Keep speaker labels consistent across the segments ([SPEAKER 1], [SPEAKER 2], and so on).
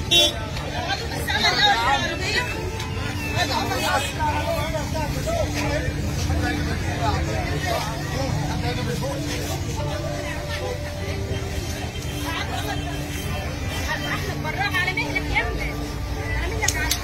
[SPEAKER 1] بالراحة على مهلك يا ابني على مهلك على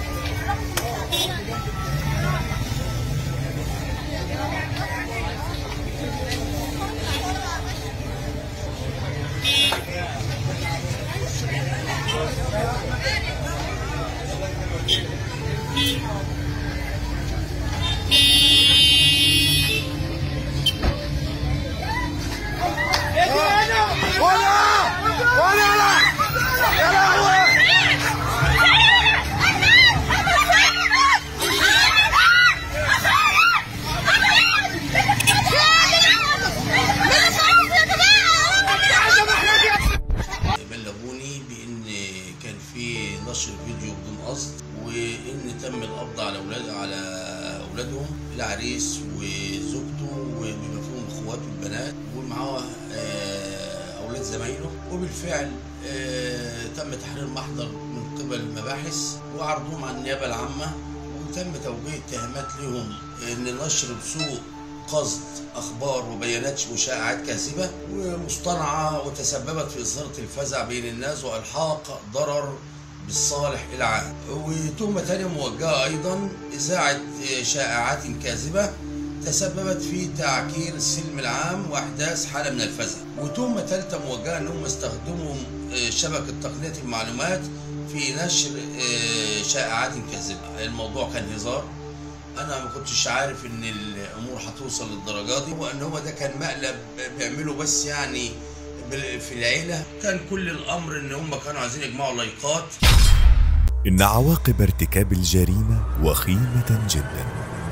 [SPEAKER 2] بلغوني بان كان في نشر فيديو بدون قصد وان تم القبض على اولاد على اولادهم العريس وزوجته وبما فيهم اخواته البنات ومعاه آه، اولاد زمايله وبالفعل آه، تم تحرير محضر من قبل المباحث وعرضهم على النيابه العامه وتم توجيه اتهامات لهم ان نشر بسوء قصد اخبار وبيانات وشائعات كاذبه ومصطنعه وتسببت في اثاره الفزع بين الناس والحاق ضرر بالصالح العام وتهمه ثانيه موجهه ايضا اذاعه شائعات كاذبه تسببت في تعكير السلم العام واحداث حاله من الفزع وتهمه ثالثه موجهه انهم استخدموا شبكه تقنيه المعلومات في نشر شائعات كاذبه الموضوع كان هزار انا ما كنتش عارف ان الامور هتوصل للدرجه دي وان هو ده كان مقلب بيعملوا بس يعني بال- في العيله كان كل الامر ان هم كانوا عايزين يجمعوا لايكات
[SPEAKER 3] إن عواقب ارتكاب الجريمة وخيمة جدا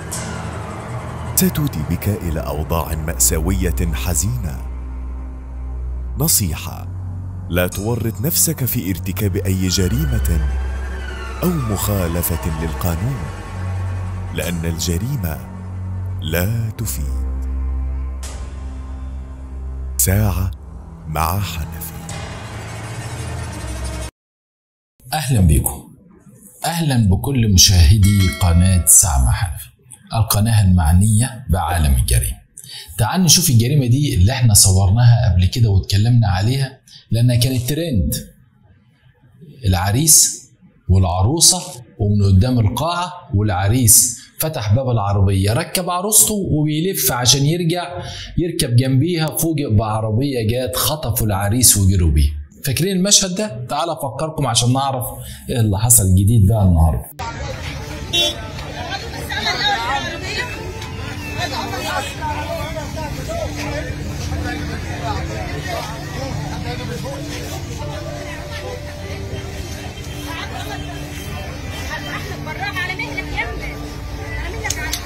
[SPEAKER 3] ستودي بك إلى أوضاع مأساوية حزينة نصيحة لا تورط نفسك في ارتكاب أي جريمة أو مخالفة للقانون لأن الجريمة لا تفيد ساعة مع حنفي
[SPEAKER 4] أهلا بكم أهلا بكل مشاهدي قناة سعمة حنفي القناة المعنية بعالم الجريمة تعال نشوف الجريمة دي اللي احنا صورناها قبل كده واتكلمنا عليها لأنها كانت ترند العريس والعروسة ومن قدام القاعة والعريس فتح باب العربية ركب عروسته وبيلف عشان يرجع يركب جنبيها فوجئ بعربية جات خطفوا العريس وجروا بيه فاكرين المشهد ده؟ تعال افكركم عشان نعرف ايه اللي حصل جديد بقى النهارده
[SPEAKER 1] بالراحة على مهلك يا ابني على مهلك على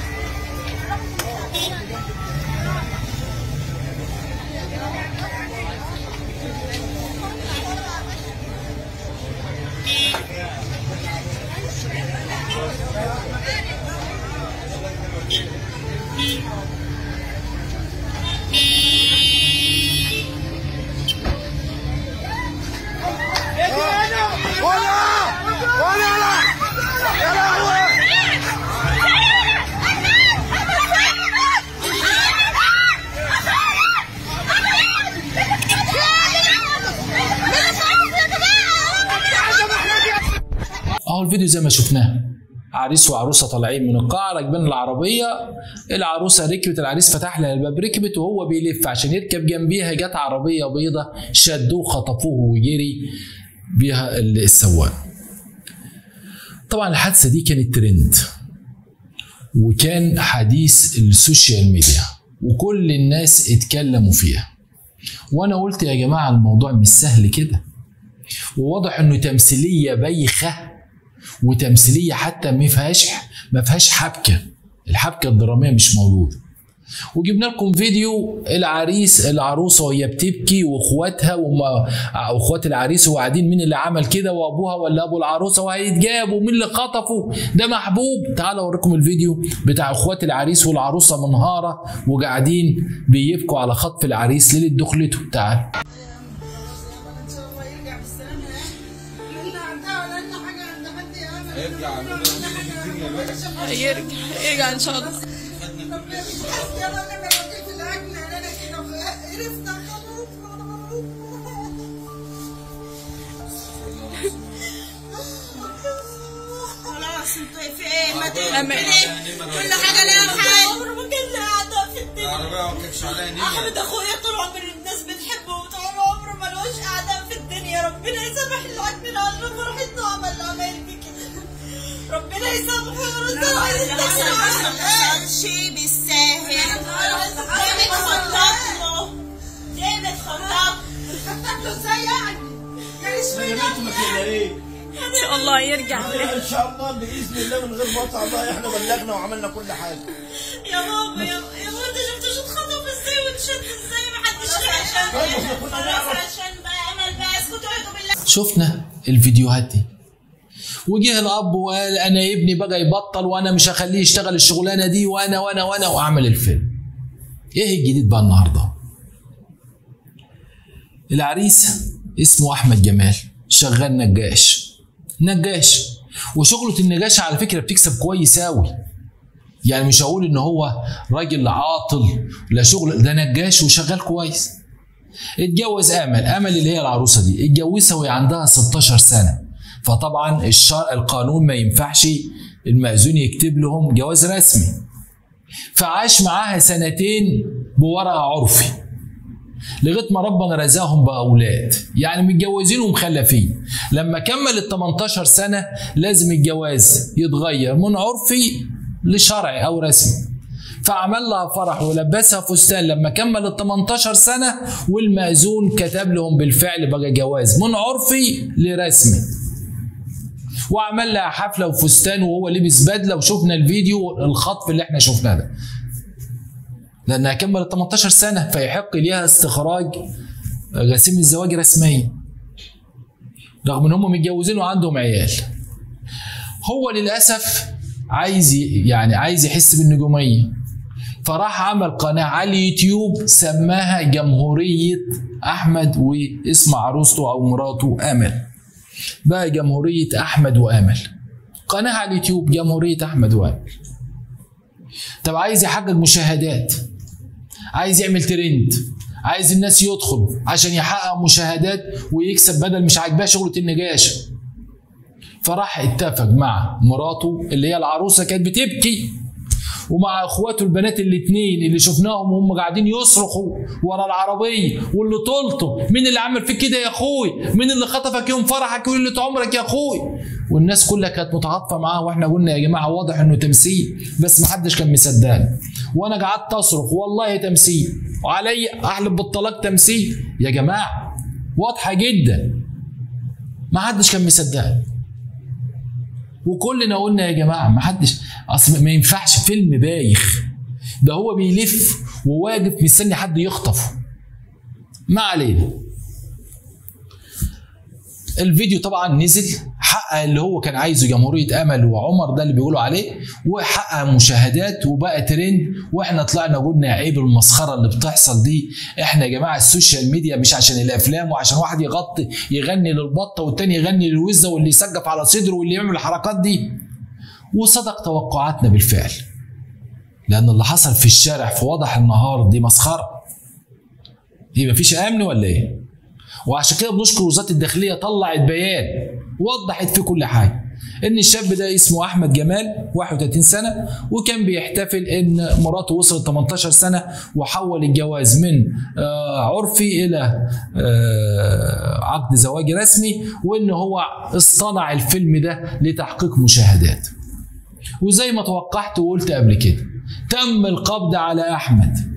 [SPEAKER 4] اهو الفيديو زي ما شفناه عريس وعروسه طالعين من القاعه راكبين العربيه العروسه ركبت العريس فتح لها الباب ركبت وهو بيلف عشان يركب جنبيها جت عربيه بيضه شدوه خطفوه وجري بيها السواق طبعا الحادثه دي كانت ترند وكان حديث السوشيال ميديا وكل الناس اتكلموا فيها وانا قلت يا جماعه الموضوع مش سهل كده وواضح انه تمثيليه بايخه وتمثيليه حتى ما فيهاش ما فيهاش حبكه الحبكه الدراميه مش موجوده وجبنا لكم فيديو العريس العروسه وهي بتبكي واخواتها وما اخوات العريس وقاعدين مين اللي عمل كده وابوها ولا ابو العروسه وهيتجابوا مين اللي خطفه ده محبوب تعالوا اوريكم الفيديو بتاع اخوات العريس والعروسه منهاره وقاعدين بيبكوا على خطف العريس ليله دخلته تعال
[SPEAKER 5] ان شاء الله يرجع بالسلامه يعني
[SPEAKER 1] عندها ولا لنا حاجه عند حد يا امل
[SPEAKER 5] هيرجع الدنيا
[SPEAKER 6] يرجع يرجع ان شاء الله
[SPEAKER 1] ربنا مش حاسس يا رب انا بوديك في الاكل انا كده قرفنا خلاص خلاص انت في ايه ما تقلقش كل حاجه ليها حل عمره ما كان لها اعداء في الدنيا
[SPEAKER 5] العربية ما كانش عليها نية
[SPEAKER 1] احمد اخويا طول عمر الناس بتحبه وطول عمره ملوش اعداء في الدنيا ربنا يسامح اللي عندنا على فرحته وعمل العمايل دي كده ربنا يسامحه ويرد على الناس شيء بالساهل جامد خطط له جامد خطط خطط له ازاي يعني؟ يعني اشمعنى
[SPEAKER 6] ان شاء الله يرجع
[SPEAKER 5] ان شاء الله باذن الله من غير مقطع الله احنا بلغنا وعملنا كل حاجه
[SPEAKER 1] يا بابا يا يا بابا انت شفتوش اتخطف ازاي واتشد ازاي محدش عشان خلاص عشان بقى امل بقى اسكتوا اعوذوا بالله
[SPEAKER 4] شفنا الفيديوهات دي وجه الاب وقال انا ابني بقى يبطل وانا مش هخليه يشتغل الشغلانه دي وانا وانا وانا واعمل الفيلم ايه الجديد بقى النهارده العريس اسمه احمد جمال شغال نجاش نجاش وشغلة النجاش على فكرة بتكسب كويس أوي يعني مش هقول ان هو راجل عاطل لا شغل ده نجاش وشغال كويس اتجوز امل امل اللي هي العروسه دي اتجوزها وهي عندها 16 سنه فطبعا الشرع القانون ما ينفعش المأذون يكتب لهم جواز رسمي فعاش معاها سنتين بورقه عرفي لغايه ما ربنا رزقهم باولاد يعني متجوزين ومخلفين لما كمل ال 18 سنه لازم الجواز يتغير من عرفي لشرعي او رسمي فعمل لها فرح ولبسها فستان لما كمل ال 18 سنه والمأذون كتب لهم بالفعل بقى جواز من عرفي لرسمي وعمل لها حفله وفستان وهو لبس بدله وشفنا الفيديو الخطف اللي احنا شفناه ده لانها كملت 18 سنه فيحق ليها استخراج غسيم الزواج رسميا رغم ان هم متجوزين وعندهم عيال هو للاسف عايز ي- يعني عايز يحس بالنجوميه فراح عمل قناه على اليوتيوب سماها جمهوريه احمد واسم عروسته او مراته امل بقى جمهوريه احمد وامل قناه على اليوتيوب جمهوريه احمد وامل طب عايز يحقق مشاهدات عايز يعمل ترند عايز الناس يدخل عشان يحقق مشاهدات ويكسب بدل مش عاجباه شغلة النجاشة فراح اتفق مع مراته اللي هي العروسة كانت بتبكي ومع اخواته البنات الاثنين اللي شفناهم وهم قاعدين يصرخوا ورا العربيه واللي طلته مين اللي عمل فيك كده يا اخوي مين اللي خطفك يوم فرحك وليله عمرك يا اخوي والناس كلها كانت متعاطفه معاه واحنا قلنا يا جماعه واضح انه تمثيل بس ما حدش كان مصدقنا وانا قعدت اصرخ والله تمثيل وعلي احلف بالطلاق تمثيل يا جماعه واضحه جدا ما حدش كان مصدقنا وكلنا قلنا يا جماعه ما حدش اصل ما ينفعش فيلم بايخ ده هو بيلف وواقف مستني حد يخطفه ما علينا الفيديو طبعا نزل حقق اللي هو كان عايزه جمهوريه امل وعمر ده اللي بيقولوا عليه وحقق مشاهدات وبقى ترند واحنا طلعنا قلنا عيب المسخره اللي بتحصل دي احنا يا جماعه السوشيال ميديا مش عشان الافلام وعشان واحد يغطي يغني للبطه والتاني يغني للوزه واللي يسقف على صدره واللي يعمل الحركات دي وصدق توقعاتنا بالفعل لان اللي حصل في الشارع في وضح النهار دي مسخره دي مفيش امن ولا ايه وعشان كده بنشكر وزاره الداخليه طلعت بيان وضحت فيه كل حاجه ان الشاب ده اسمه احمد جمال 31 سنه وكان بيحتفل ان مراته وصلت 18 سنه وحول الجواز من آه، عرفي الى آه، عقد زواج رسمي وان هو اصطنع الفيلم ده لتحقيق مشاهدات وزي ما توقعت وقلت قبل كده تم القبض على احمد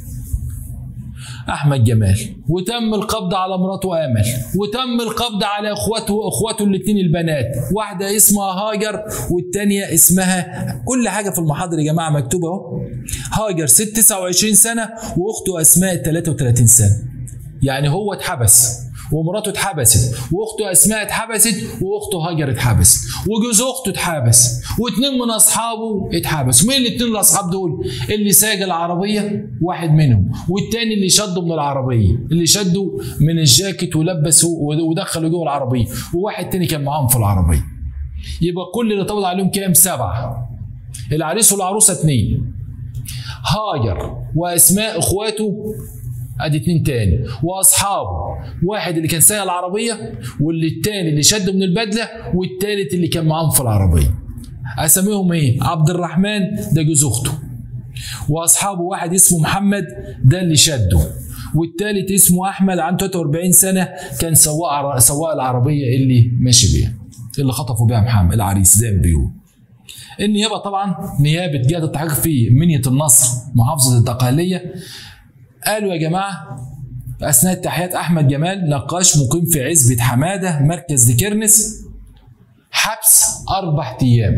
[SPEAKER 4] احمد جمال وتم القبض على مراته امل وتم القبض على اخواته اخواته الاثنين البنات واحده اسمها هاجر والثانيه اسمها كل حاجه في المحاضر يا جماعه مكتوبه اهو هاجر ست 29 سنه واخته اسماء 33 سنه يعني هو اتحبس ومراته اتحبست واخته اسماء اتحبست واخته هاجر اتحبست وجوز اخته اتحبس واتنين من اصحابه اتحبس مين الاتنين الاصحاب دول اللي ساق العربيه واحد منهم والتاني اللي شده من العربيه اللي شده من الجاكيت ولبسه ودخله جوه العربيه وواحد تاني كان معاهم في العربيه يبقى كل اللي طبق عليهم كام سبعه العريس والعروسه اتنين هاجر واسماء اخواته ادي اتنين تاني واصحابه واحد اللي كان سايق العربيه واللي التاني اللي شده من البدله والتالت اللي كان معاهم في العربيه اساميهم ايه عبد الرحمن ده جوز اخته واصحابه واحد اسمه محمد ده اللي شده والتالت اسمه احمد عنده 43 سنه كان سواق سواق العربيه اللي ماشي بيها اللي خطفوا بيها محمد العريس زي ما بيقول النيابه طبعا نيابه جهه التحقيق في منيه النصر محافظه الدقهليه قالوا يا جماعه اثناء تحيات احمد جمال نقاش مقيم في عزبه حماده مركز ديكرنس حبس اربع ايام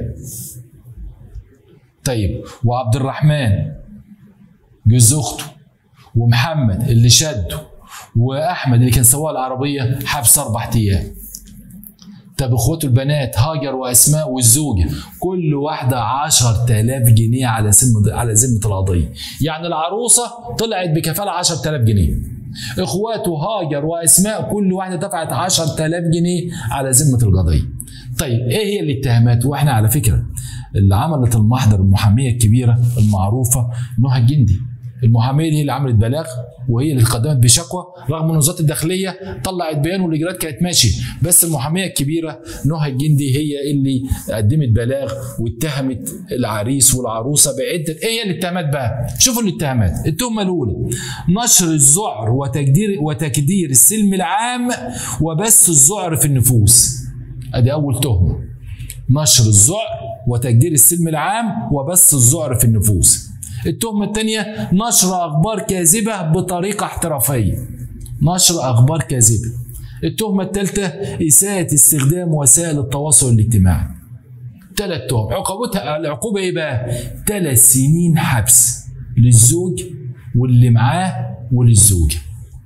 [SPEAKER 4] طيب وعبد الرحمن جوز اخته ومحمد اللي شده واحمد اللي كان سواق العربيه حبس اربع ايام طب اخواته البنات هاجر واسماء والزوجه كل واحده 10000 جنيه على ذمه على ذمه القضيه يعني العروسه طلعت بكفاله 10000 جنيه اخواته هاجر واسماء كل واحده دفعت 10000 جنيه على ذمه القضيه طيب ايه هي الاتهامات واحنا على فكره اللي عملت المحضر المحاميه الكبيره المعروفه نهى الجندي المحاميه دي هي اللي عملت بلاغ وهي اللي قدمت بشكوى رغم ان وزاره الداخليه طلعت بيان والاجراءات كانت ماشيه بس المحاميه الكبيره نهى الجندي هي اللي قدمت بلاغ واتهمت العريس والعروسه بعده ايه هي الاتهامات بقى؟ شوفوا الاتهامات التهمه الاولى نشر الذعر وتقدير وتكدير السلم العام وبث الذعر في النفوس ادي اول تهمه نشر الذعر وتقدير السلم العام وبث الذعر في النفوس التهمة الثانية نشر أخبار كاذبة بطريقة احترافية نشر أخبار كاذبة التهمة الثالثة إساءة استخدام وسائل التواصل الاجتماعي ثلاث تهم عقوبتها العقوبة إيه بقى؟ ثلاث سنين حبس للزوج واللي معاه وللزوجة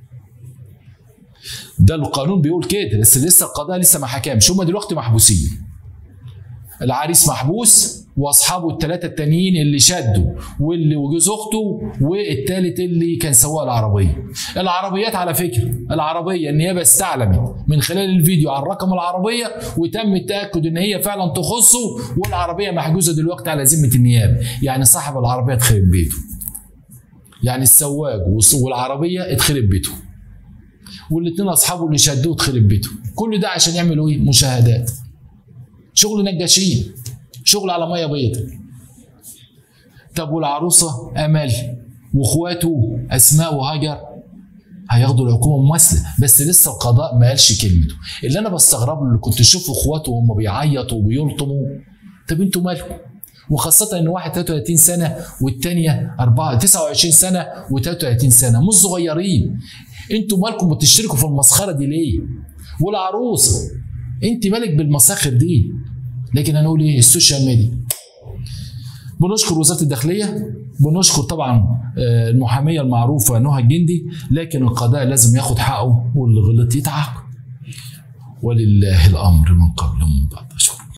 [SPEAKER 4] ده القانون بيقول كده بس لسه القضاء لسه ما حكمش هم دلوقتي محبوسين العريس محبوس واصحابه الثلاثه التانيين اللي شدوا واللي وجوز اخته والثالث اللي كان سواق العربيه العربيات على فكره العربيه النيابه استعلمت من خلال الفيديو عن رقم العربيه وتم التاكد ان هي فعلا تخصه والعربيه محجوزه دلوقتي على ذمه النيابه يعني صاحب العربيه اتخرب بيته يعني السواق والعربيه اتخرب بيته والاثنين اصحابه اللي شدوه اتخرب بيته كل ده عشان يعملوا ايه مشاهدات شغل نجاشين شغل على ميه بيضاء طب والعروسه امل واخواته اسماء وهاجر هياخدوا العقوبه مماثله بس لسه القضاء ما قالش كلمته اللي انا بستغرب له اللي كنت اشوف اخواته وهم بيعيطوا وبيلطموا طب انتوا مالكم وخاصة إن واحد 33 سنة والتانية 4 29 سنة و33 سنة مش صغيرين انتوا مالكم بتشتركوا في المسخرة دي ليه؟ والعروسة انت مالك بالمساخر دي لكن هنقول ايه السوشيال ميديا بنشكر وزاره الداخليه بنشكر طبعا المحاميه المعروفه نهى الجندي لكن القضاء لازم ياخد حقه واللي غلط يتعاقب ولله الامر من قبل ومن بعد